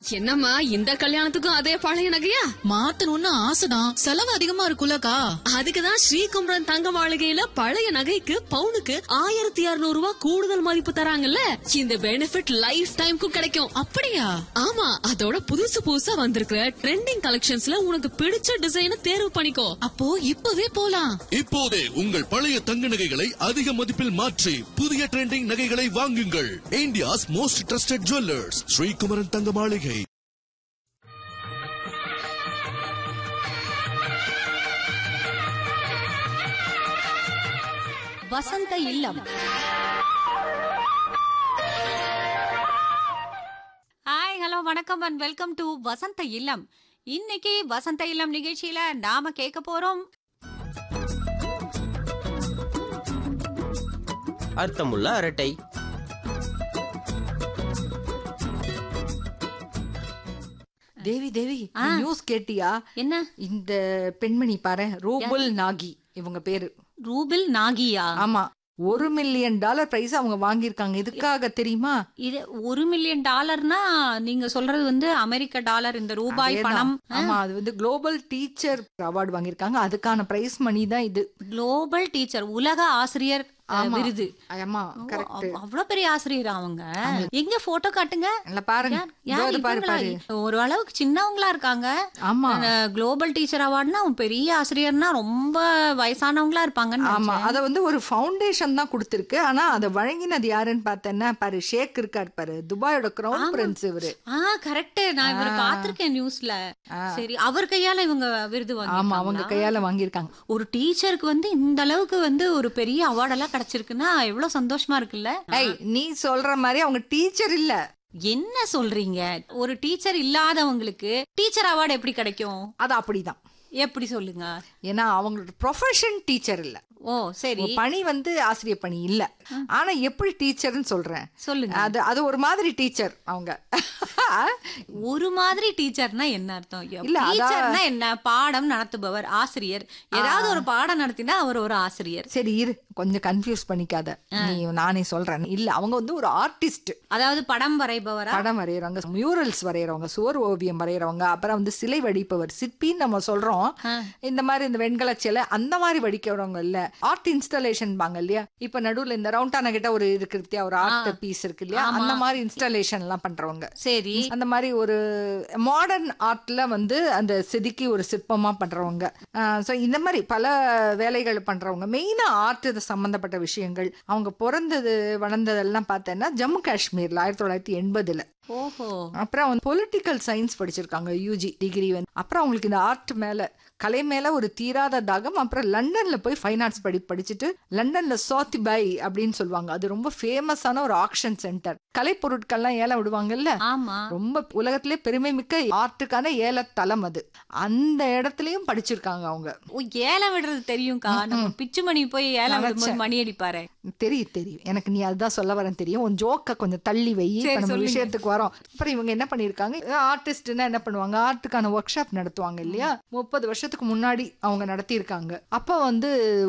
என்னம்மா இந்த கல்யாணத்துக்கும் அதே பழைய நகையா மாத்தணும்னு ஆசைதான் செலவு அதிகமா இருக்குல்லக்கா அதுக்குதான் ஸ்ரீகுமரன் தங்க மாளிகையில பழைய நகைக்கு பவுனுக்கு ஆயிரத்தி இருநூறு ரூபாய் கூடுதல் மதிப்பு தராங்கல்ல இந்த பெனிஃபிட் லைஃப் டைம்க்கும் கிடைக்கும் அப்படியா ஆமா அதோட புதுசு புதுசா வந்திருக்கிற ட்ரெண்டிங் கலெக்ஷன்ஸ்ல உனக்கு பிடிச்ச டிசைனை தேர்வு பண்ணிக்கோ அப்போ இப்பவே போலாம் இப்போதே உங்கள் பழைய தங்க நகைகளை அதிக மதிப்பில் மாற்றி புதிய ட்ரெண்டிங் நகைகளை வாங்குங்கள் India's most trusted jewellers Sri Kumaran Thanga Maligai Vasantha Illam hi hello வணக்கம் and welcome to Vasantha Illam இன்னைக்கு வசந்த இல்லம் நிகழ்ச்சியில நாம கேட்க போறோம் அர்த்தமுள்ள அரட்டை தேவி தேவி ஆ. நியூஸ் கேட்டியா என்ன இந்த பெண்மணி பாரு ரூபுல் நாகி இவங்க பேரு ரூபில் நாகியா ஆமா ஒரு மில்லியன் டாலர் பிரைஸ் அவங்க வாங்கியிருக்காங்க எதுக்காக தெரியுமா இது ஒரு மில்லியன் டாலர்னா நீங்க சொல்றது வந்து அமெரிக்க டாலர் இந்த ரூபாய் அதேதான். பணம் ஆமா அது வந்து குளோபல் டீச்சர் அவார்டு வாங்கியிருக்காங்க அதுக்கான பிரைஸ் மணி தான் இது குளோபல் டீச்சர் உலக ஆசிரியர் அஹ், ஆமா. விருது ஆமா ஓ, கரெக்ட் அவ்- அவ்வளவு பெரிய ஆசிரியர் அவங்க எங்க போட்டோ காட்டுங்க இல்ல பாருங்க யார்- இதோ யார் இது பாரு இவங்களா? பாரு ஒரு அளவுக்கு சின்னவங்களா இருக்காங்க ஆமா குளோபல் டீச்சர் அவார்ட்னா பெரிய ஆசிரியர்னா ரொம்ப வயசானவங்களா இருப்பாங்கன்னு ஆமா நினைச்சேன். அத வந்து ஒரு ஃபவுண்டேஷன் தான் கொடுத்திருக்கு ஆனா அதை வழங்கினது யாருன்னு பார்த்தேன்னா பாரு ஷேக் இருக்காரு பாரு துபாயோட கிரவுன் பிரின்ஸ் இவரு ஆ கரெக்ட் நான் இவரை ஆ. பார்த்திருக்கேன் நியூஸ்ல ஆ. சரி அவர் கையால இவங்க விருது ஆமா அவங்க வாங்கிருக்காங்களா? கையால வாங்கியிருக்காங்க ஒரு டீச்சருக்கு வந்து இந்த அளவுக்கு வந்து ஒரு பெரிய அவார்ட் எல்லாம் கிடைச்சிருக்குன்னா எவ்வளவு சந்தோஷமா இருக்குல்ல ஏய் நீ சொல்ற மாதிரி அவங்க டீச்சர் இல்ல என்ன சொல்றீங்க ஒரு டீச்சர் இல்லாதவங்களுக்கு டீச்சர் அவார்டு எப்படி கிடைக்கும் அது அப்படிதான் எப்படி சொல்லுங்க ஏன்னா அவங்களோட ப்ரொஃபஷன் டீச்சர் இல்ல ஓ சரி பணி வந்து ஆசிரியர் பணி இல்ல ஆனா எப்படி டீச்சர்னு சொல்றேன் சொல்லுங்க அது அது ஒரு மாதிரி டீச்சர் அவங்க ஒரு மாதிரி டீச்சர்னா என்ன அர்த்தம் இல்ல, அதா- டீச்சர்னா என்ன பாடம் நடத்துபவர் ஆசிரியர் ஏதாவது ஒரு பாடம் நடத்தினா அவர் ஒரு ஆசிரியர் சரி இரு கொஞ்சம் கன்ஃபியூஸ் பண்ணிக்காத நீ நானே சொல்றேன் இல்ல அவங்க வந்து ஒரு ஆர்டிஸ்ட் அதாவது படம் வரைபவரா படம் வரைகிறவங்க மியூரல்ஸ் வரைகிறவங்க சுவர் ஓவியம் வரைகிறவங்க அப்புறம் வந்து சிலை வடிப்பவர் சிற்பின்னு நம்ம சொல்றோம் இந்த மாதிரி இந்த வெண்கல சிலை அந்த மாதிரி வடிக்கிறவங்க இல்ல ஆர்ட் இன்ஸ்டாலேஷன் பாங்க இல்லையா இப்ப நடுவுல இந்த ரவுண்டான கிட்ட ஒரு இருக்கு இல்லையா ஒரு ஆர்ட் பீஸ் இருக்கு இல்லையா அந்த மாதிரி இன்ஸ்டாலேஷன் எல்லாம் பண்றவங்க சரி அந்த மாதிரி ஒரு மாடர்ன் ஆர்ட்ல வந்து அந்த செதுக்கி ஒரு சிற்பமா பண்றவங்க ஸோ இந்த மாதிரி பல வேலைகள் பண்றவங்க மெயினா ஆர்ட் சம்பந்தப்பட்ட விஷயங்கள் அவங்க பிறந்தது வளர்ந்ததெல்லாம் பார்த்தேன்னா ஜம்மு காஷ்மீர்ல ஆயிரத்தி தொள்ளாயிரத்தி எண்பதுல ஓஹோ அப்புறம் வந்து பொலிட்டிக்கல் சயின்ஸ் படிச்சிருக்காங்க யூஜி டிகிரி வந்து அப்புறம் அவங்களுக்கு இந்த ஆர்ட் மேல கலை மேல ஒரு தீராத தாகம் அப்புறம் லண்டன்ல போய் ஃபைன் ஆர்ட்ஸ் படி படிச்சுட்டு லண்டன்ல சோத்திபாய் அப்படின்னு சொல்லுவாங்க அது ரொம்ப ஃபேமஸான ஒரு ஆக்ஷன் சென்டர் கலை பொருட்கள்லாம் ஏலம் விடுவாங்கல்ல ஆமா ரொம்ப உலகத்திலே பெருமை மிக்க ஆர்ட்டுக்கான ஏலத்தலம் அது அந்த இடத்துலயும் படிச்சிருக்காங்க அவங்க ஓ, ஏலம் விடுறது தெரியும்க்கா நம்ம பிச்சுமணி போய் ஏலம் விடும்போது நினைச்சேன். மணி அடிப்பாரு தெரியும் தெரியும் எனக்கு நீ அதுதான் சொல்ல வரேன் தெரியும் உன் ஜோக்க கொஞ்சம் தள்ளி வை இப்ப சரி, நம்ம சொல்லுங்க. விஷயத்துக்கு வரோம் அப்புறம் இவங்க என்ன பண்ணிருக்காங்க ஆர்டிஸ்ட்னா என்ன பண்ணுவாங்க ஆர்ட்டுக்கான ஒர்க் ஷாப் நடத்துவாங்க இல்லையா முப்பது வருஷத்துக்கு முன்னாடி அவங்க நடத்தியிருக்காங்க அப்ப வந்து